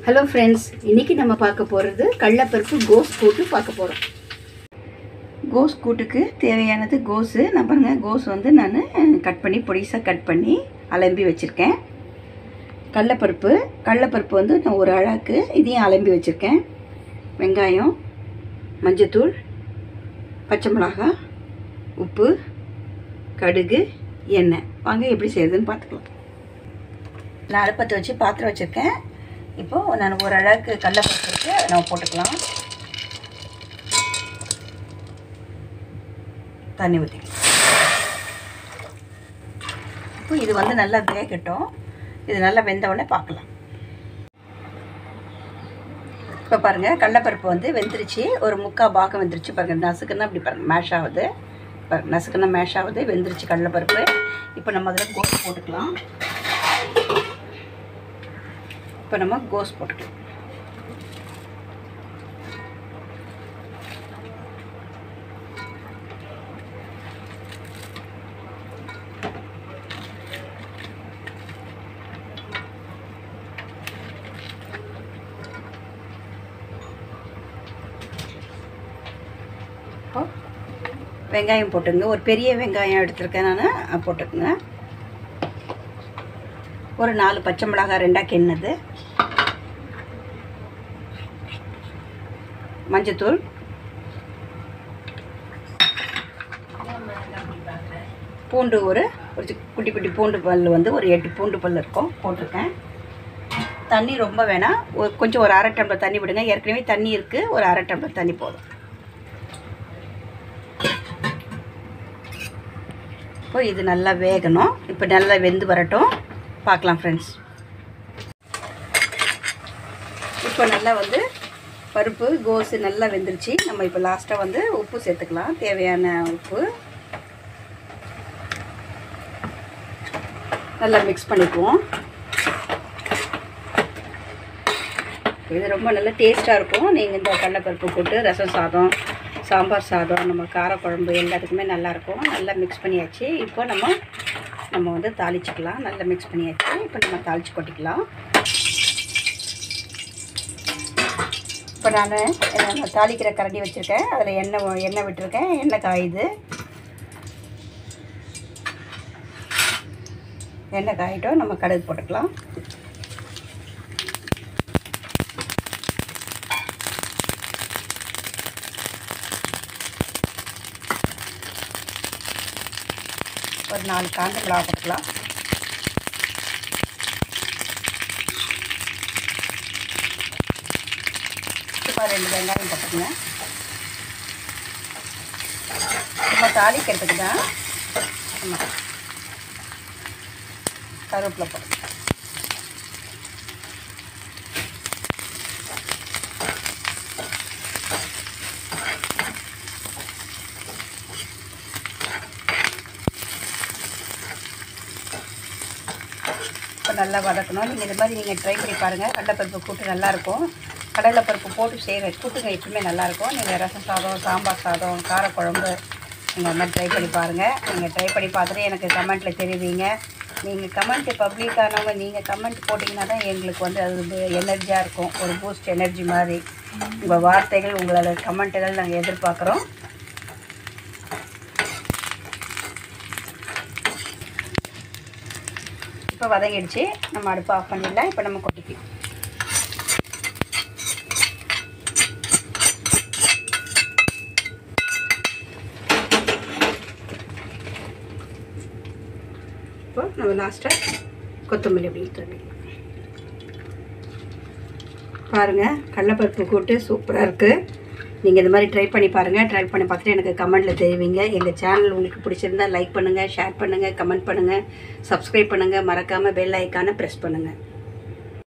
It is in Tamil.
ஹலோ ஃப்ரெண்ட்ஸ் இன்னைக்கு நம்ம பார்க்க போகிறது கடலப்பருப்பு கோஸ் கூட்டு பார்க்க போகிறோம் கோஸ் கூட்டுக்கு தேவையானது கோஸு நான் பாருங்க கோஸ் வந்து நான் கட் பண்ணி பொடிசாக கட் பண்ணி அலம்பி வச்சுருக்கேன் கடலப்பருப்பு கடலப்பருப்பு வந்து நான் ஒரு அழாக்கு இதையும் அலம்பி வச்சுருக்கேன் வெங்காயம் மஞ்சத்தூள் பச்சை மிளகாய் உப்பு கடுகு எண்ணெய் வாங்க எப்படி செய்யுதுன்னு பார்த்துக்கலாம் நான் அடுப்பத்தை வச்சு பாத்திரம் வச்சுருக்கேன் இப்போது நான் ஒரு அழகு கடலப்பருப்பு இருக்கு அதை நம்ம போட்டுக்கலாம் தண்ணி ஊற்றிக்கலாம் இப்போ இது வந்து நல்லா வேகட்டும் இது நல்லா வெந்த உடனே பார்க்கலாம் இப்போ பாருங்கள் கடலப்பருப்பு வந்து வெந்துருச்சு ஒரு முக்கால் பாகம் வெந்துருச்சு பாருங்கள் நசுக்குன்னா இப்படி பாருங்கள் மேஷ் ஆகுது பாருங்க நசுக்குன்னா மேஷ் ஆகுது வெந்துருச்சு கடலப்பருப்பு இப்போ நம்ம அதில் கோஸ் போட்டுக்கலாம் இப்போ நம்ம கோஸ் போட்டுக்கலாம் இப்போ வெங்காயம் போட்டுங்க ஒரு பெரிய வெங்காயம் எடுத்திருக்கேன் நான் போட்டுக்குங்க ஒரு நாலு பச்சை மிளகாய் ரெண்டாக கிண்ணது மஞ்சத்தூள் பூண்டு ஒரு ஒரு சி- குட்டி குட்டி பூண்டு பல் வந்து ஒரு எட்டு பூண்டு பல் இருக்கும் போட்டிருக்கேன் தண்ணி ரொம்ப வேணாம் ஒரு கொஞ்சம் ஒரு அரை டம்ளர் தண்ணி விடுங்க ஏற்கனவே தண்ணி இருக்குது ஒரு அரை டம்ளர் தண்ணி போதும் இப்போ இது நல்லா வேகணும் இப்போ நல்லா வெந்து வரட்டும் பார்க்கலாம் ஃப்ரெண்ட்ஸ் இப்போ நல்லா வந்து பருப்பு கோஸு நல்லா வெந்துருச்சு நம்ம இப்போ லாஸ்ட்டாக வந்து உப்பு சேர்த்துக்கலாம் தேவையான உப்பு நல்லா மிக்ஸ் பண்ணிக்குவோம் இது ரொம்ப நல்ல டேஸ்ட்டாக இருக்கும் நீங்கள் இந்த கடலைப்பருப்பு போட்டு ரசம் சாதம் சாம்பார் சாதம் நம்ம காரக்குழம்பு எல்லாத்துக்குமே நல்லாயிருக்கும் நல்லா மிக்ஸ் பண்ணியாச்சு இப்போ நம்ம நம்ம வந்து தாளிச்சுக்கலாம் நல்லா மிக்ஸ் பண்ணியாச்சு இப்போ நம்ம தாளிச்சு கொட்டிக்கலாம் இப்போ நான் நான் தாளிக்கிற கரண்டி வச்சுருக்கேன் அதில் எண்ணெய் எண்ணெய் விட்டுருக்கேன் எண்ணெய் காயுது எண்ணெய் காயிட்டோம் நம்ம கடுகு போட்டுக்கலாம் ஒரு நாலு காஞ்ச மிளகா போட்டுக்கலாம் இப்போ ரெண்டு வெங்காயம் போட்டுக்கங்க இப்போ தாளிக்கிறதுக்கு தான் ஆமாம் கருவேப்பிலை போட்டு இப்போ நல்லா வதக்கணும் நீங்கள் இது மாதிரி நீங்கள் ட்ரை பண்ணி பாருங்கள் கடலைப்பருப்பு கூட்டு நல்லாயிருக்கும் கடலைப்பருப்பு போட்டு செய்கிற கூட்டுங்க எப்பவுமே நல்லாயிருக்கும் நீங்கள் ரசம் சாதம் சாம்பார் சாதம் காரக்குழம்பு நீங்கள் அது மாதிரி ட்ரை பண்ணி பாருங்கள் நீங்கள் ட்ரை பண்ணி பார்த்துட்டு எனக்கு கமெண்ட்டில் தெரிவிங்க நீங்கள் கமெண்ட் பப்ளிக்கானவங்க நீங்கள் கமெண்ட் போட்டிங்கன்னா தான் எங்களுக்கு வந்து அது எனர்ஜியாக இருக்கும் ஒரு பூஸ்ட் எனர்ஜி மாதிரி உங்கள் வார்த்தைகள் உங்களோட கமெண்ட்டுகள் நாங்கள் எதிர்பார்க்குறோம் இப்போ வதங்கிடுச்சு நம்ம அடுப்பு ஆஃப் பண்ணிடலாம் இப்போ நம்ம கொட்டிக்கலாம் இப்போ நம்ம லாஸ்ட்டாக கொத்தமல்லி அப்படி தூவிக்கலாம் பாருங்கள் கடலைப்பருப்பு கூட்டு சூப்பராக இருக்குது நீங்கள் இந்த மாதிரி ட்ரை பண்ணி பாருங்கள் ட்ரை பண்ணி பார்த்துட்டு எனக்கு கமெண்ட்டில் தெரிவிங்க எங்கள் சேனல் உங்களுக்கு பிடிச்சிருந்தா லைக் பண்ணுங்கள் ஷேர் பண்ணுங்கள் கமெண்ட் பண்ணுங்கள் சப்ஸ்கிரைப் பண்ணுங்கள் மறக்காமல் பெல் ஐக்கானை ப்ரெஸ் பண்ணுங்கள்